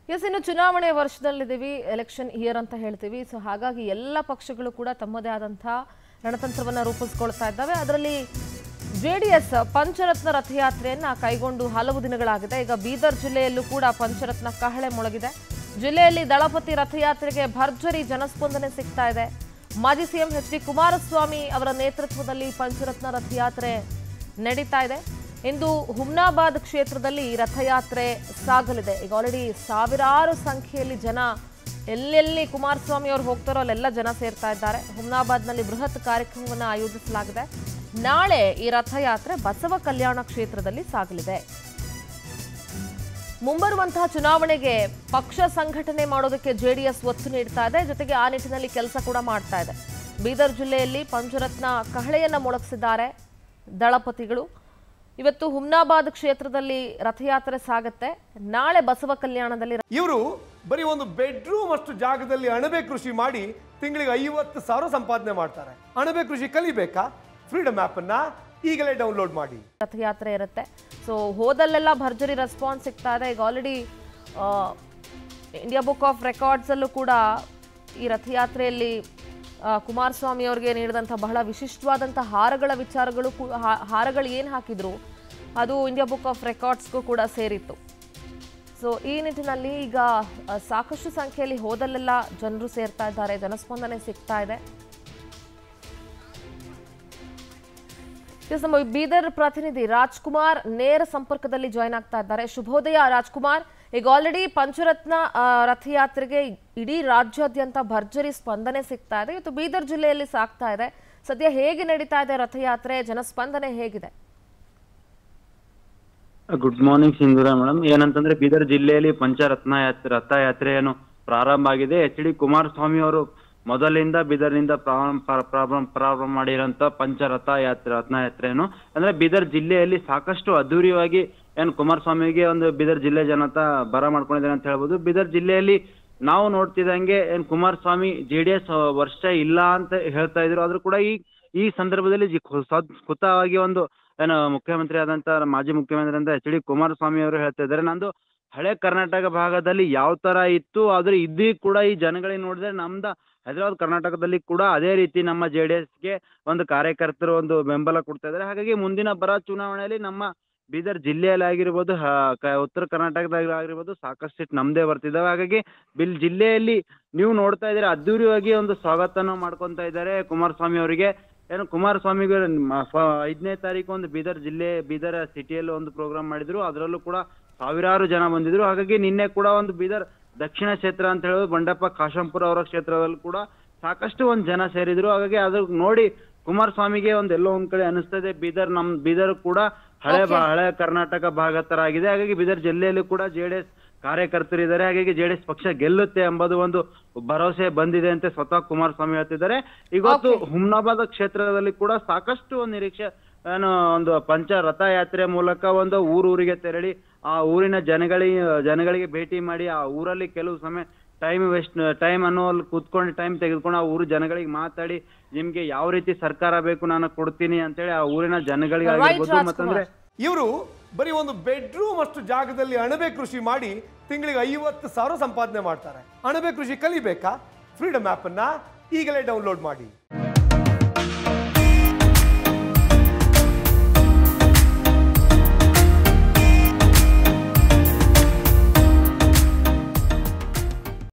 S ಇನ್ನು ಚುನಾವಣೆ ವರ್ಷದಲ್ಲಿದ್ದೀವಿ election year ಅಂತ ಹೇಳ್ತೀವಿ ಸೊ ಹಾಗಾಗಿ ಎಲ್ಲ ಪಕ್ಷಗಳು ಕೂಡ ತಮ್ಮದೇ ಆದಂಥ ರಣತಂತ್ರವನ್ನು ರೂಪಿಸ್ಕೊಳ್ತಾ ಇದ್ದಾವೆ ಅದರಲ್ಲಿ ಜೆ ಡಿ ಎಸ್ ಪಂಚರತ್ನ ರಥಯಾತ್ರೆಯನ್ನ ಕೈಗೊಂಡು ಹಲವು ದಿನಗಳಾಗಿದೆ ಈಗ ಬೀದರ್ ಜಿಲ್ಲೆಯಲ್ಲೂ ಕೂಡ ಪಂಚರತ್ನ ಕಹಳೆ ಮೊಳಗಿದೆ ಜಿಲ್ಲೆಯಲ್ಲಿ ದಳಪತಿ ರಥಯಾತ್ರೆಗೆ ಭರ್ಜರಿ ಜನಸ್ಪಂದನೆ ಸಿಗ್ತಾ ಇದೆ ಮಾಜಿ ಸಿಎಂ ಎಚ್ ಡಿ ಕುಮಾರಸ್ವಾಮಿ ಅವರ ನೇತೃತ್ವದಲ್ಲಿ ಪಂಚರತ್ನ ರಥಯಾತ್ರೆ ನಡೀತಾ ಇದೆ ಇಂದು ಹುಮ್ನಾಬಾದ್ ಕ್ಷೇತ್ರದಲ್ಲಿ ರಥಯಾತ್ರೆ ಸಾಗಲಿದೆ ಈಗ ಆಲ್ರೆಡಿ ಸಾವಿರಾರು ಸಂಖ್ಯೆಯಲ್ಲಿ ಜನ ಎಲ್ಲೆಲ್ಲಿ ಕುಮಾರಸ್ವಾಮಿ ಅವರು ಹೋಗ್ತಾರೋ ಅಲ್ಲೆಲ್ಲ ಜನ ಸೇರ್ತಾ ಇದ್ದಾರೆ ಹುಮ್ನಾಬಾದ್ನಲ್ಲಿ ಬೃಹತ್ ಕಾರ್ಯಕ್ರಮವನ್ನು ಆಯೋಜಿಸಲಾಗಿದೆ ನಾಳೆ ಈ ರಥಯಾತ್ರೆ ಬಸವ ಕಲ್ಯಾಣ ಕ್ಷೇತ್ರದಲ್ಲಿ ಸಾಗಲಿದೆ ಮುಂಬರುವಂತಹ ಚುನಾವಣೆಗೆ ಪಕ್ಷ ಸಂಘಟನೆ ಮಾಡೋದಕ್ಕೆ ಜೆಡಿಎಸ್ ಒತ್ತು ನೀಡ್ತಾ ಇದೆ ಜೊತೆಗೆ ಆ ನಿಟ್ಟಿನಲ್ಲಿ ಕೆಲಸ ಕೂಡ ಮಾಡ್ತಾ ಇದೆ ಬೀದರ್ ಜಿಲ್ಲೆಯಲ್ಲಿ ಪಂಚರತ್ನ ಕಹಳೆಯನ್ನ ಮೊಳಗಿಸಿದ್ದಾರೆ ದಳಪತಿಗಳು ಇವತ್ತು ಹುಮ್ನಾಬಾದ್ ಕ್ಷೇತ್ರದಲ್ಲಿ ರಥಯಾತ್ರೆ ಸಾಗತ್ತೆ ನಾಳೆ ಬಸವ ಕಲ್ಯಾಣದಲ್ಲಿ ಇವರು ಬರೀ ಒಂದು ಬೆಡ್ರೂಮ್ ಅಷ್ಟು ಜಾಗದಲ್ಲಿ ಅಣಬೆ ಕೃಷಿ ಮಾಡಿ ತಿಂಗಳಿಗೆ ಐವತ್ತು ಸಾವಿರ ಸಂಪಾದನೆ ಮಾಡ್ತಾರೆ ಅಣಬೆ ಕೃಷಿ ಕಲಿಬೇಕಾ ಫ್ರೀಡಮ್ ಆಪ್ ಅನ್ನ ಈಗಲೇ ಡೌನ್ಲೋಡ್ ಮಾಡಿ ರಥಯಾತ್ರೆ ಇರುತ್ತೆ ಸೊ ಹೋದಲ್ಲೆಲ್ಲ ಭರ್ಜರಿ ರೆಸ್ಪಾನ್ಸ್ ಸಿಗ್ತಾ ಇದೆ ಈಗ ಆಲ್ರೆಡಿ ಇಂಡಿಯಾ ಬುಕ್ ಆಫ್ ರೆಕಾರ್ಡ್ಸಲ್ಲೂ ಕೂಡ ಈ ರಥಯಾತ್ರೆಯಲ್ಲಿ ಆ, ಕುಮಾರಸ್ವಾಮಿ ಅವರಿಗೆ ನೀಡಿದಂಥ ಬಹಳ ವಿಶಿಷ್ಟವಾದಂಥ ಹಾರಗಳ ವಿಚಾರಗಳು ಕೂ- ಹಾ- ಹಾರಗಳು ಏನು ಹಾಕಿದ್ರು ಅದು ಇಂಡಿಯಾ ಬುಕ್ ಆಫ್ ರೆಕಾರ್ಡ್ಸ್ಗೂ ಕೂಡ ಸೇರಿತ್ತು ಸೊ ಈ ನಿಟ್ಟಿನಲ್ಲಿ ಈಗ ಆ, ಸಾಕಷ್ಟು ಸಂಖ್ಯೆಯಲ್ಲಿ ಹೋದಲ್ಲೆಲ್ಲ ಜನರು ಸೇರ್ತಾ ಇದ್ದಾರೆ ಜನಸ್ಪಂದನೆ ಸಿಗ್ತಾ ಇದೆ ಎಸ್, ನಮ್ಮ ಬೀದರ್ ಪ್ರತಿನಿಧಿ ರಾಜ್ಕುಮಾರ್ ನೇರ ಸಂಪರ್ಕದಲ್ಲಿ ಜಾಯ್ನ್ ಆಗ್ತಾ ಇದ್ದಾರೆ ಶುಭೋದಯ ರಾಜ್ಕುಮಾರ್ ಈಗ ಆಲ್ರೆಡಿ ಪಂಚರತ್ನ ಆ, ರಥಯಾತ್ರೆಗೆ ಇಡೀ ರಾಜ್ಯಾದ್ಯಂತ ಭರ್ಜರಿ ಸ್ಪಂದನೆ ಸಿಗ್ತಾ ಇದೆ ಇವತ್ತು ಬೀದರ್ ಜಿಲ್ಲೆಯಲ್ಲಿ ಸಾಗ್ತಾ ಇದೆ ಸದ್ಯ ಹೇಗೆ ನಡೀತಾ ಇದೆ ರಥಯಾತ್ರೆ ಜನಸ್ಪಂದನೆ ಹೇಗಿದೆ ಗುಡ್ ಮಾರ್ನಿಂಗ್ ಸಿಂಧೂರ ಮೇಡಮ್ ಏನಂತಂದ್ರೆ ಬೀದರ್ ಜಿಲ್ಲೆಯಲ್ಲಿ ಪಂಚರತ್ನ ಯಾತ್ರೆ ರಥಯಾತ್ರೆಯನ್ನು ಪ್ರಾರಂಭ ಆಗಿದೆ ಎಚ್ ಡಿ ಕುಮಾರಸ್ವಾಮಿ ಅವರು ಮೊದಲಿಂದ ಬೀದರ್ನಿಂದ ಪ್ರಾರಂಭ ಪ್ರಾರಂಭ ಪ್ರಾರಂಭ ಮಾಡಿರೋಂಥ ಪಂಚರಥ ಯಾತ್ರೆ ರತ್ನಯಾತ್ರೆಯನ್ನು ಅಂದ್ರೆ ಬೀದರ್ ಜಿಲ್ಲೆಯಲ್ಲಿ ಸಾಕಷ್ಟು ಅದ್ದೂರಿಯಾಗಿ ಏನು ಕುಮಾರಸ್ವಾಮಿಗೆ ಒಂದು ಬೀದರ್ ಜಿಲ್ಲೆ ಜನತ ಬರ ಮಾಡ್ಕೊಂಡಿದ್ದಾರೆ ಅಂತ ಹೇಳ್ಬೋದು ಬೀದರ್ ಜಿಲ್ಲೆಯಲ್ಲಿ ನಾವು ನೋಡ್ತಿದ್ದಂಗೆ ಏನ್ ಕುಮಾರಸ್ವಾಮಿ ಜೆ ಡಿ ಎಸ್ ವರ್ಷ ಇಲ್ಲ ಅಂತ ಹೇಳ್ತಾ ಇದ್ರು ಆದ್ರೂ ಕೂಡ ಈ ಈ ಸಂದರ್ಭದಲ್ಲಿ ಜಿ- ಖು- ಸದ್- ಖುದ್ದಾಗಿ ಒಂದು ಏನು ಮುಖ್ಯಮಂತ್ರಿ ಆದಂತ ಮಾಜಿ ಮುಖ್ಯಮಂತ್ರಿ ಅಂತ ಎಚ್ ಡಿ ಕುಮಾರಸ್ವಾಮಿ ಅವರು ಹೇಳ್ತಾ ಇದ್ದಾರೆ ನಂದು ಹಳೆ ಕರ್ನಾಟಕ ಭಾಗದಲ್ಲಿ ಯಾವ ತರ ಇತ್ತು ಆದ್ರೆ ಇದ್ದೀ ಕೂಡ ಈ ಜನಗಳಿಗೆ ನೋಡಿದ್ರೆ ನಮ್ದ ಹೈದರಾಬಾದ್ ಕರ್ನಾಟಕದಲ್ಲಿ ಕೂಡ ಅದೇ ರೀತಿ ನಮ್ಮ ಜೆ ಡಿ ಎಸ್ಗೆ ಒಂದು ಕಾರ್ಯಕರ್ತರು ಒಂದು ಬೆಂಬಲ ಕೊಡ್ತಾ ಇದ್ದಾರೆ ಹಾಗಾಗಿ ಮುಂದಿನ ಬರ ಚುನಾವಣೆಯಲ್ಲಿ ನಮ್ಮ ಬೀದರ್ ಜಿಲ್ಲೆಯಲ್ಲಿ ಆಗಿರ್ಬೋದು ಹ- ಕ- ಉತ್ತರ ಕರ್ನಾಟಕದಾಗ ಆಗಿರ್ಬೋದು ಸಾಕಷ್ಟು ಸೀಟ್ ನಮ್ದೇ ಬರ್ತಿದ್ದಾವೆ ಹಾಗಾಗಿ ಬಿಲ್ ಜಿಲ್ಲೆಯಲ್ಲಿ ನೀವು ನೋಡ್ತಾ ಇದ್ದೀರಾ ಅದ್ದೂರಿಯಾಗಿ ಒಂದು ಸ್ವಾಗತನ ಮಾಡ್ಕೊಂತ ಇದ್ದಾರೆ ಕುಮಾರಸ್ವಾಮಿ ಅವರಿಗೆ ಏನು ಕುಮಾರಸ್ವಾಮಿಗೆ ಮ- ಫ- ಐದನೇ ತಾರೀಕು ಒಂದು ಬೀದರ್ ಜಿಲ್ಲೆ ಬೀದರ್ ಸಿಟಿಯಲ್ಲಿ ಒಂದು ಪ್ರೋಗ್ರಾಮ್ ಮಾಡಿದ್ರು ಅದರಲ್ಲೂ ಕೂಡ ಸಾವಿರಾರು ಜನ ಬಂದಿದ್ರು ಹಾಗಾಗಿ ನಿನ್ನೆ ಕೂಡ ಒಂದು ಬೀದರ್ ದಕ್ಷಿಣ ಕ್ಷೇತ್ರ ಅಂತ ಹೇಳೋದು ಬಂಡಪ್ಪ ಕಾಶಂಪುರ ಅವರ ಕ್ಷೇತ್ರದಲ್ಲಿ ಕೂಡ ಸಾಕಷ್ಟು ಒಂದು ಜನ ಸೇರಿದ್ರು ಹಾಗಾಗಿ ಅದು ನೋಡಿ ಕುಮಾರಸ್ವಾಮಿಗೆ ಒಂದ್ ಎಲ್ಲೋ ಒಂದ್ ಕಡೆ ಅನಿಸ್ತದೆ ಬೀದರ್ ನಮ್ ಬೀದರ್ ಕೂಡ ಹಳೆ ಬಾ- ಹಳೆ ಕರ್ನಾಟಕ ಭಾಗ ತರ ಆಗಿದೆ ಹಾಗಾಗಿ ಬೀದರ್ ಜಿಲ್ಲೆಯಲ್ಲೂ ಕೂಡ ಜೆಡಿಎಸ್ ಕಾರ್ಯಕರ್ತರು ಇದ್ದಾರೆ ಹಾಗಾಗಿ ಜೆಡಿಎಸ್ ಪಕ್ಷ ಗೆಲ್ಲುತ್ತೆ ಎಂಬುದು ಒಂದು ಭರವಸೆ ಬಂದಿದೆ ಅಂತ ಸ್ವತಃ ಕುಮಾರಸ್ವಾಮಿ ಹೇಳ್ತಿದ್ದಾರೆ ಇವತ್ತು ಹುಮ್ನಾಬಾದ್ ಕ್ಷೇತ್ರದಲ್ಲಿ ಕೂಡ ಸಾಕಷ್ಟು ಒಂದು ನಿರೀಕ್ಷೆ ಏನು ಒಂದು ಪಂಚ ರಥಯಾತ್ರೆ ಮೂಲಕ ಒಂದು ಊರೂರಿಗೆ ತೆರಳಿ ಆ ಊರಿನ ಜನಗಳಿಗೆ ಜನಗಳಿಗೆ ಭೇಟಿ ಮಾಡಿ ಆ ಊರಲ್ಲಿ ಕೆಲವು ಸಮಯ ಟೈಮ್ ವೇಸ್ಟ್ ಟೈಮ್ ಅನ್ನೋ ಅಲ್ಲಿ ಕೂತ್ಕೊಂಡು ಟೈಮ್ ತೆಗೆದುಕೊಂಡು ಆ ಊರು ಜನಗಳಿಗೆ ಮಾತಾಡಿ ನಿಮ್ಗೆ ಯಾವ ರೀತಿ ಸರ್ಕಾರ ಬೇಕು ನಾನು ಕೊಡ್ತೀನಿ ಅಂತೇಳಿ ಆ ಊರಿನ ಜನಗಳಿಗೆ Right, ಆಗಿರ್ಬೋದು ರಾಜ್ಕುಮಾರ್. ಮತ್ತಂದ್ರೆ ಇವರು ಬರೀ ಒಂದು ಬೆಡ್ರೂಮ್ ಅಷ್ಟು ಜಾಗದಲ್ಲಿ ಅಣಬೆ ಕೃಷಿ ಮಾಡಿ ತಿಂಗಳಿಗೆ ಐವತ್ತು ಸಾವಿರ ಸಂಪಾದನೆ ಮಾಡ್ತಾರೆ ಅಣಬೆ ಕೃಷಿ ಕಲಿಬೇಕಾ ಫ್ರೀಡಮ್ ಆಪ್ ಅನ್ನ ಈಗಲೇ ಡೌನ್ಲೋಡ್ ಮಾಡಿ